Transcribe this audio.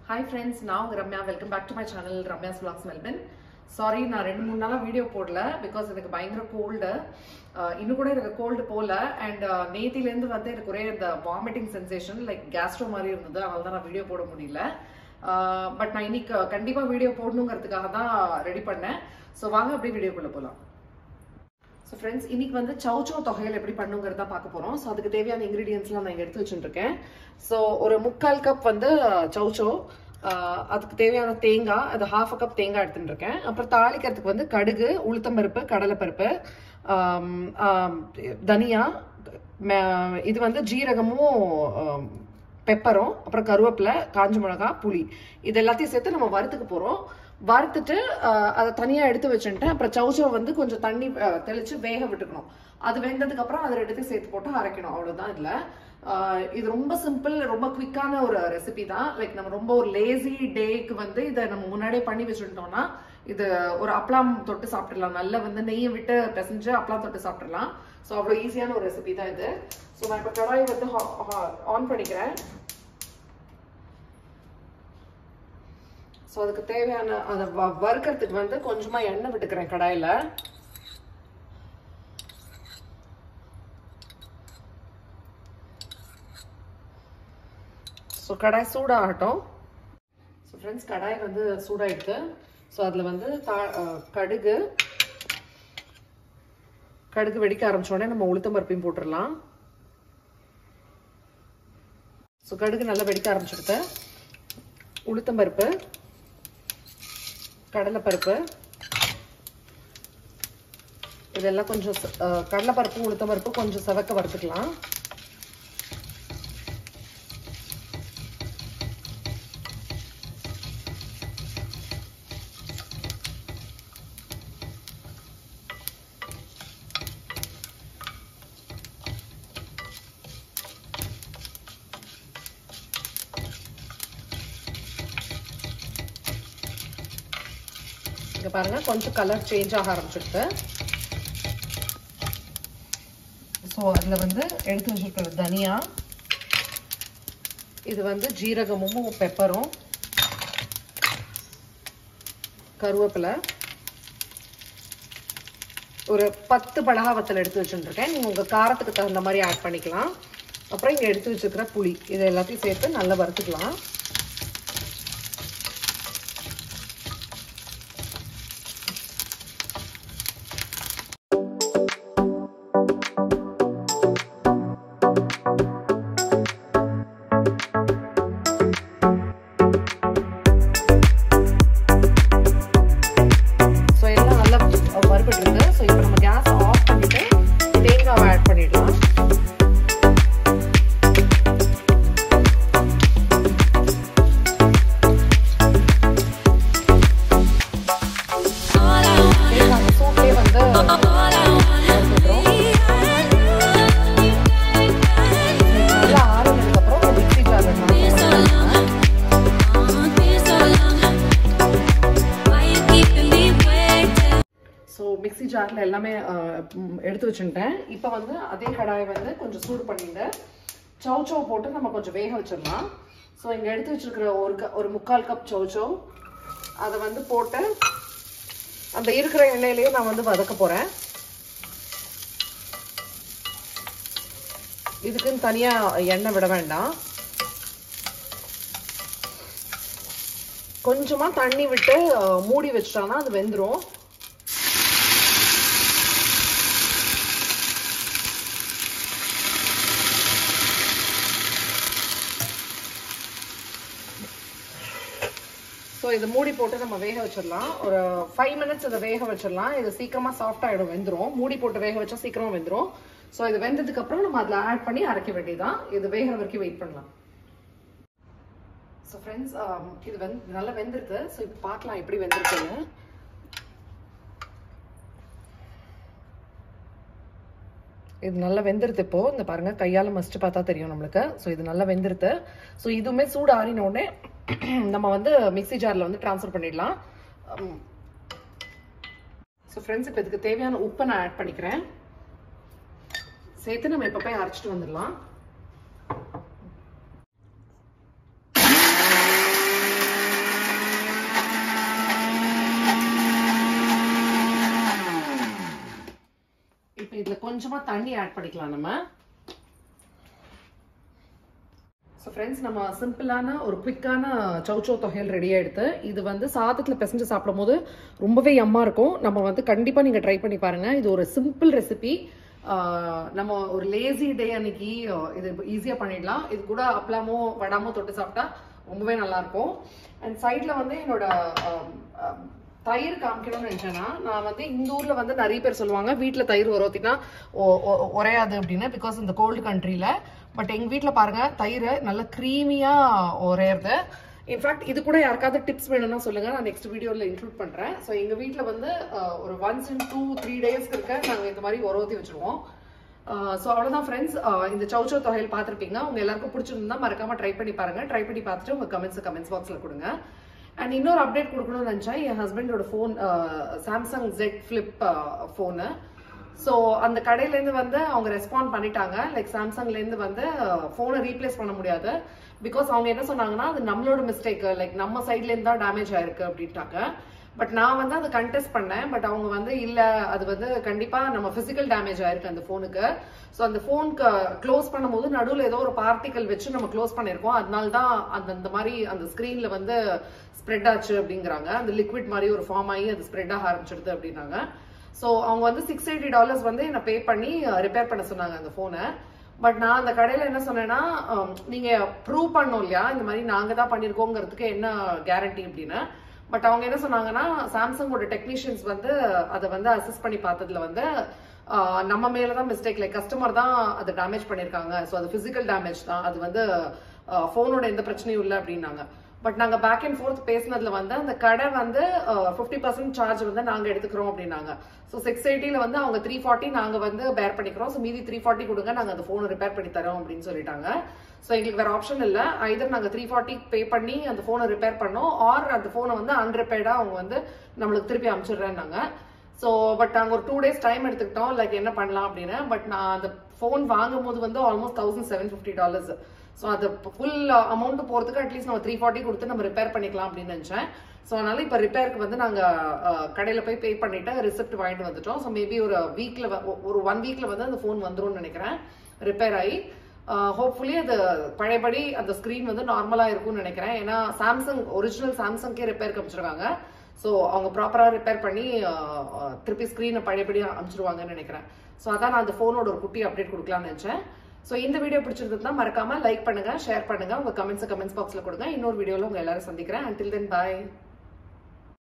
hi friends நான் உங்க Ramya welcome back to my channel Ramya's vlogs Melbourne sorry நான் ரெண்டு மூணு நாளாக வீடியோ போடல பிகாஸ் எனக்கு பயங்கர கோல்டு இன்னும் கூட எனக்கு கோல்டு போகல அண்ட் நேத்திலேருந்து வந்து எனக்கு ஒரே இந்த வாமிட்டிங் சென்சேஷன் லைக் கேஸ்ட்ரோ மாதிரி இருந்தது அதனால தான் நான் வீடியோ போட முடியல பட் நான் இன்னைக்கு கண்டிப்பாக வீடியோ போடணுங்கிறதுக்காக தான் ரெடி பண்ணேன் ஸோ வாங்க அப்படியே வீடியோக்குள்ளே போகலாம் ஸோ ஃப்ரெண்ட்ஸ் இன்னைக்கு வந்து சௌச்சோ தொகையில் எப்படி பண்ணுங்கிறத பார்க்க போகிறோம் ஸோ அதுக்கு தேவையான இன்க்ரீடியன்ஸ்லாம் நான் இங்கே எடுத்து வச்சுருக்கேன் ஸோ ஒரு முக்கால் கப் வந்து சௌச்சோ அதுக்கு தேவையான தேங்காய் அது ஹாஃப் கப் தேங்காய் எடுத்துட்டு இருக்கேன் அப்புறம் தாளிக்கிறதுக்கு வந்து கடுகு உளுத்தம்பருப்பு கடலைப்பருப்பு ஆம், ஆம், தனியா ம- இது வந்து ஜீரகமும் ஆம், பெப்பரும் அப்புறம் கருவேப்பிலை காஞ்ச மிளகா புளி இது எல்லாத்தையும் சேர்த்து நம்ம வறுத்துக்க போறோம் வறுத்துட்டு ஆஹ், அதை தனியா எடுத்து வச்சுட்டேன் அப்புறம் சவுச்சோ வந்து கொஞ்சம் தண்ணி ஆஹ், தெளிச்சு வேக விட்டுக்கணும் அது வெந்ததுக்கு அப்புறம் அதை ரெண்டுத்தையும் சேர்த்து போட்டு அரைக்கணும் அவ்வளவுதான் இல்ல ஆஹ், இது ரொம்ப சிம்பிள் ரொம்ப குவிக்கான ஒரு ரெசிபி தான் லைக் நம்ம ரொம்ப ஒரு லேசி டேக்கு வந்து இதை நம்ம முன்னாடியே பண்ணி வச்சுட்டோம்னா இது ஒரு அப்பளம் தொட்டு சாப்பிடலாம் நல்லா வந்து நெய்யை விட்டு பிசைஞ்சு அப்பளம் தொட்டு சாப்பிடலாம் ஸோ அவ்வளோ ஈஸியான ஒரு ரெசிபி தான் இது ஸோ நான் இப்போ கடாயை வந்து ஆன் பண்ணிக்கிறேன் ஸோ அதுக்கு தேவையான அதை வ- வறுக்கறதுக்கு வந்து கொஞ்சமா எண்ணெய் விட்டுக்கிறேன் கடாயில ஸோ கடாய் சூடாகட்டும் ஸோ ஃப்ரெண்ட்ஸ் கடாய் வந்து சூடாயிடுது ஸோ அதில் வந்து தா அஹ், கடுகு கடுகு வெடிக்க ஆரம்பிச்ச உடனே நம்ம உளுத்தம் பருப்பையும் போட்டுடலாம் ஸோ கடுகு நல்லா வெடிக்க ஆரம்பிச்சிடுது உளுத்தம் பருப்பு கடலைப்பருப்பு இதெல்லாம் கொஞ்சம் ச- அஹ், கடலைப்பருப்பு உளுத்தம் பருப்பு கொஞ்சம் செவக்க வறுத்துக்கலாம் இங்க பாருங்க கொஞ்சம் கலர் சேஞ்ச் ஆக ஆரம்பிச்சிருக்கு ஸோ அதில் வந்து எடுத்து வச்சிருக்கிற தனியா இது வந்து ஜீரகமும் பெப்பரும் கருவேப்பிலை ஒரு பத்து பலகா வத்தல் எடுத்து வச்சுருக்கேன் நீங்கள் உங்கள் காரத்துக்கு தகுந்த மாதிரி ஆட் பண்ணிக்கலாம் அப்புறம் இங்கே எடுத்து வச்சிருக்கிற புளி இது எல்லாத்தையும் சேர்த்து நல்லா வறுத்துக்கலாம் ஸோ எல்லாம் நல்லா வறுபட்டு இருக்கு ஸோ இப்போ நம்ம கேஸ் ஆஃப் பண்ணிட்டு தேங்காவை ஆட் பண்ணிடலாம் தேங்காய் சூட்லேயே வந்து வறுத்துக்கிறோம் நல்லா ஆறுனதுக்கப்புறம் மிக்ஸி ஜாரில் ஸோ மிக்ஸி ஜாரில் எல்லாமே அஹ், ம், எடுத்து வச்சுட்டேன் இப்போ வந்து அதே கடாயை வந்து கொஞ்சம் சூடு பண்ணிட்டு சௌச்சோ போட்டு நம்ம கொஞ்சம் வேக வச்சிடலாம் ஸோ இங்கே எடுத்து வச்சிருக்கிற ஒரு க ஒரு முக்கால் கப் சௌச்சோ அதை வந்து போட்டு அந்த இருக்கிற எண்ணெயிலேயே நான் வந்து வதக்க போகிறேன் இதுக்குன்னு தனியாக எண்ணெய் விட வேண்டாம் கொஞ்சமாக தண்ணி விட்டு அஹ், மூடி வச்சிட்டோம்னா அது வெந்துடும் ஸோ இதை மூடி போட்டு நம்ம வேக வச்சிடலாம் ஒரு ஃபைவ் மினிட்ஸ் இதை வேக வச்சிடலாம் இது சீக்கிரமா சாஃப்ட் ஆகிடும் வெந்துடும் மூடி போட்டு வேக வச்சா சீக்கிரமா வெந்துடும் ஸோ இது வெந்ததுக்கு அப்புறம் நம்ம அதில் ஆட் பண்ணி அரைக்க வேண்டியதான் இது வேகிற வரைக்கும் வெயிட் பண்ணலாம் ஸோ ஃப்ரெண்ட்ஸ் இது வந்து நல்லா வெந்திருக்கு ஸோ இப்போ பார்க்கலாம் எப்படி வெந்திருக்குன்னு இது நல்லா வெந்துருது இப்போ இந்த பாருங்க கையால மஸ்ட் பார்த்தா தெரியும் நம்மளுக்கு ஸோ இது நல்லா வெந்துருது ஸோ இதுவுமே சூடு ஆறின உடனே நம்ம வந்து மிக்ஸி ஜார்ல வந்து ட்ரான்ஸ்ஃபர் பண்ணிடலாம் ஸோ ஃப்ரெண்ட்ஸ் இப்போ இதுக்கு தேவையான உப்பை நான் ஆட் பண்ணிக்கிறேன் சேர்த்து நம்ம இப்போ போய் அரைச்சிட்டு வந்துடலாம் இதுல கொஞ்சமா தண்ணி ஆட் பண்ணிக்கலாம் நம்ம ஸோ ஃப்ரெண்ட்ஸ் நம்ம சிம்பிளான ஒரு குவிக்கான சௌச்சோ தொகையல் ரெடி ஆயிடுது இது வந்து சாதத்தில் பிசைஞ்சு சாப்பிடும் போது ரொம்பவே யம்மா இருக்கும் நம்ம வந்து கண்டிப்பாக நீங்கள் ட்ரை பண்ணி பாருங்க இது ஒரு சிம்பிள் ரெசிபி நம்ம ஒரு லேசி டே அன்னைக்கு ஆஹ் இது ஈஸியாக பண்ணிடலாம் இது கூட அப்பளமோ வடாமோ தொட்டு சாப்பிட்டா ரொம்பவே நல்லா இருக்கும் அண்ட் சைடில் வந்து என்னோட ஆம், ஆம், தயிர் காமிக்கணும்னு நினைச்சேன்னா நான் வந்து இந்த ஊர்ல வந்து நிறைய பேர் சொல்லுவாங்க வீட்ல தயிர் உரத்தினா உரையாது அப்படின்னு பிகாஸ் இந்த கோல்டு கண்ட்ரில பட் எங்க வீட்ல பாருங்க தயிர் நல்ல க்ரீமியா உரையிறது இன்ஃபேக்ட் இது கூட யாருக்காவது டிப்ஸ் வேணும்னா சொல்லுங்க நான் நெக்ஸ்ட் வீடியோல இன்க்ளூட் பண்றேன் ஸோ எங்க வீட்ல வந்து அஹ், ஒரு ஒன்ஸ் இன் டூ த்ரீ டேஸ்க்கு இருக்க நாங்க இந்த மாதிரி உரத்தி வச்சிருவோம் ஸோ அவ்வளோதான் ஃப்ரெண்ட்ஸ் இந்த சௌச்சோ தொகையில் பார்த்துருப்பீங்க உங்க எல்லாருக்கும் பிடிச்சிருந்தா மறக்காம ட்ரை பண்ணி பாருங்க ட்ரை பண்ணி பார்த்துட்டு உங்க கமெண்ட்ஸ் கமெண்ட்ஸ் பாக்ஸ்ல கொடுங்க அண்ட் இன்னொரு அப்டேட் கொடுக்கணும்னு நினச்சேன் என் ஹஸ்பண்டோட phone Samsung Z flip phone so அந்த கடையிலேருந்து வந்து அவங்க ரெஸ்பாண்ட் பண்ணிட்டாங்க லைக் சாம்சங்லேருந்து வந்து ஃபோனை ரீப்ளேஸ் பண்ண முடியாது பிகாஸ் அவங்க என்ன சொன்னாங்கன்னா அது நம்மளோட மிஸ்டேக் லைக் நம்ம சைட்லேருந்து தான் டேமேஜ் ஆயிருக்கு அப்படின்ட்டாங்க பட் நான் வந்து அதை கண்டெஸ்ட் பண்ணேன் பட் அவங்க வந்து இல்ல அது வந்து கண்டிப்பா நம்ம பிசிக்கல் டேமேஜ் ஆயிருக்கு அந்த ஃபோனுக்கு ஸோ அந்த ஃபோனுக்கு க்ளோஸ் பண்ணும்போது நடுவில் ஏதோ ஒரு பார்ட்டிக்கல் வச்சு நம்ம க்ளோஸ் பண்ணியிருக்கோம் அதனால தான் அந்த அந்த மாதிரி அந்த ஸ்க்ரீன்ல வந்து ஸ்ப்ரெட் ஆச்சு அப்படிங்கிறாங்க அந்த லிக்விட் மாதிரி ஒரு ஃபார்ம் ஆகி அது ஸ்ப்ரெட் ஆக ஆரம்பிச்சிடுது அப்படின்னாங்க ஸோ அவங்க வந்து சிக்ஸ் எயிட்டி டாலர்ஸ் வந்து என்னை பே பண்ணி ரிப்பேர் பண்ண சொன்னாங்க அந்த ஃபோனை பட் நான் அந்த கடையில என்ன சொன்னேன்னா ஹம், நீங்க ப்ரூவ் பண்ணோம் இல்லையா இந்த மாதிரி நாங்க தான் பண்ணிருக்கோங்கிறதுக்கு என்ன கேரண்டி அப்படின்னு பட் அவங்க என்ன சொன்னாங்கன்னா சாம்சங்கோட டெக்னீஷியன்ஸ் வந்து அதை வந்து அசஸ் பண்ணி பார்த்ததுல வந்து ஆஹ், நம்ம மேல தான் மிஸ்டேக் லைக் கஸ்டமர் தான் அதை டேமேஜ் பண்ணிருக்காங்க ஸோ அது பிசிக்கல் டேமேஜ் தான் அது வந்து ஃபோனோட எந்த பிரச்சனையும் இல்லை அப்படின்னாங்க பட் நாங்க பேக் அண்ட் ஃபோர்த் பேசினதுல வந்து அந்த கடை வந்து ஃபிஃப்டி பர்சன்ட் சார்ஜ் வந்து நாங்க எடுத்துக்கிறோம் அப்படின்னாங்க ஸோ சிக்ஸ் எயிட்டில வந்து அவங்க த்ரீ ஃபார்ட்டி நாங்க வந்து பேர் பண்ணிக்கிறோம் ஸோ மீதி த்ரீ ஃபார்ட்டி கொடுங்க நாங்க அந்த ஃபோனை ரிப்பேர் பண்ணி தரோம் அப்படின்னு சொல்லிட்டாங்க ஸோ எங்களுக்கு வேற ஆப்ஷன் இல்லை ஐதர் நாங்க த்ரீ ஃபார்ட்டி பே பண்ணி அந்த ஃபோனை ரிப்பேர் பண்ணோம் ஆர் அந்த ஃபோனை வந்து அன்ரிப்பேர்டா அவங்க வந்து நம்மளுக்கு திருப்பி அனுப்பிச்சிடுறேன்னாங்க ஸோ பட் நாங்கள் ஒரு டூ டேஸ் டைம் எடுத்துக்கிட்டோம் லைக் என்ன பண்ணலாம் அப்படின்னு பட் நான் அந்த ஃபோன் வாங்கும் போது வந்து almost thousand seven fifty dollars so அது ஃபுல் அமௌண்ட் போகிறதுக்கு அட்லீஸ்ட் நம்ம த்ரீ ஃபார்ட்டி கொடுத்து நம்ம ரிப்பேர் பண்ணிக்கலாம் அப்படின்னு நினச்சேன் ஸோ அதனால இப்போ ரிப்பேருக்கு வந்து நாங்கள் கடையில் போய் பே பண்ணிட்டு ரிசிப்ட் வாங்கிட்டு வந்துட்டோம் ஸோ மேபி ஒரு வீக்கில் ஒரு ஒன் வீக்கில் வந்து அந்த ஃபோன் வந்துரும்னு நினைக்கிறேன் ரிப்பேர் ஆகி ஹோப்ஃபுல்லி அது பழையபடி அந்த ஸ்க்ரீன் வந்து நார்மலாக இருக்கும்னு நினைக்கிறேன் ஏன்னா சாம்சங் ஒரிஜினல் சாம்சங்கே ரிப்பேர் காமிச்சிருக்காங்க ஸோ அவங்க ப்ராப்பராக ரிப்பேர் பண்ணி அஹ், அஹ், திருப்பி ஸ்க்ரீனை பழையபடி அனுப்பிச்சிருவாங்கன்னு நினைக்கிறேன் ஸோ அதான் நான் அந்த ஃபோனோட ஒரு குட்டி அப்டேட் கொடுக்கலாம்னு நினச்சேன் ஸோ இந்த வீடியோ பிடிச்சிருந்ததுன்னா மறக்காம லைக் பண்ணுங்க ஷேர் பண்ணுங்க உங்க கமெண்ட்ஸ் கமெண்ட்ஸ் பாக்ஸ்ல கொடுங்க இன்னொரு வீடியோல உங்க எல்லாரும் சந்திக்கிறேன் until then bye